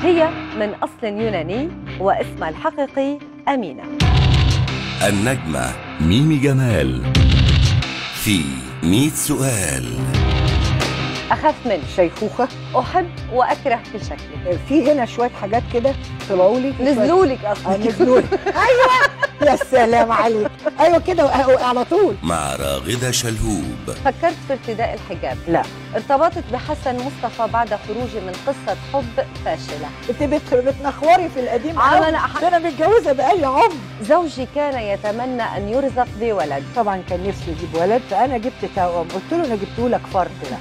هي من أصل يوناني واسمها الحقيقي أمينة النجمة ميمي جمال في 100 سؤال أخاف من شيخوخه أحب وأكره في شكلك في هنا شويه حاجات كده طلعوا لي نزلولك آه، أصلا نزلوا لي. ايوه يا سلام عليك ايوه كده وأ- على طول مع راغدة شلهوب فكرت في ارتداء الحجاب لا ارتبطت بحسن مصطفى بعد خروجي من قصة حب فاشلة انت بت- بتنخوري في القديم عم قوي. أنا أح- ده انا متجوزه بقالي عمر زوجي كان يتمنى أن يرزق بولد طبعا كان نفسي يجيب ولد فانا جبت توأم قلت له انا جبت لك فرد لا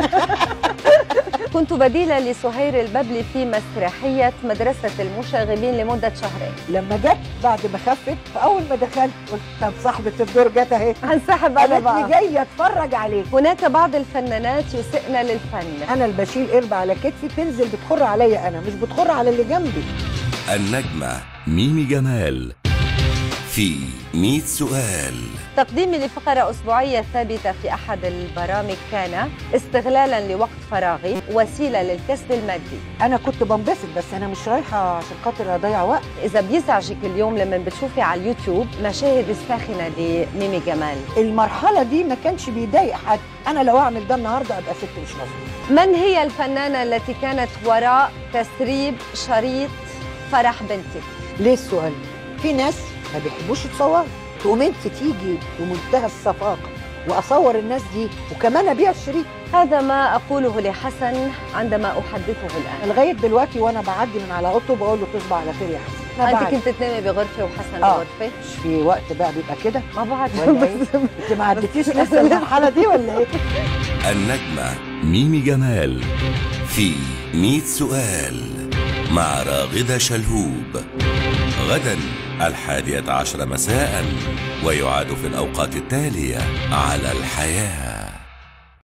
كنت بديلة لسهير الببلي في مسرحية مدرسة المشاغبين لمدة شهرين لما جت بعد ما خفت فاول ما دخلت قلت طب صاحبه الدور جت اهي هنسحب أنا قالت لي بقى جايه اتفرج عليك هناك بعض الفنانات يسئن للفن انا اللي بشيل قرب على كتفي تنزل بتخر عليا انا مش بتخر على اللي جنبي النجمة ميمي جمال في 100 سؤال تقديمي لفقرة أسبوعية ثابتة في أحد البرامج كان استغلالا لوقت فراغي وسيلة للكسب المادي انا كنت بنبسط بس انا مش رايحه عشان خاطر اضيع وقت إذا بيزعجك اليوم لما بتشوفي على اليوتيوب مشاهد الساخنة لميمي جمال المرحله دي ما كانش بيضايق حد انا لو اعمل ده النهارده ابقى ست مش مظبوط من هي الفنانة التي كانت وراء تسريب شريط فرح بنتك؟ ليه السؤال ده؟ في ناس ما بيحبوش يتصوروا تقوم انت تيجي بمنتهى الصفاقه واصور الناس دي وكمان ابيع الشريط هذا ما أقوله لحسن عندما أحدثه الآن لغايه دلوقتي وانا بعدي من على اوضته بقول له تصبح على خير يا حسن ما أنت بعد. كنت تنامي بغرفة وحسن آه. بغرفة؟ مش في وقت بقى بيبقى كده ما بعرف ولا إيه؟ انت ما عدتيش لسه المرحله دي ولا ايه النجمة ميمي جمال في 100 سؤال مع راغدة شلهوب غدا الحادية عشر مساء ويعاد في الأوقات التالية على الحياه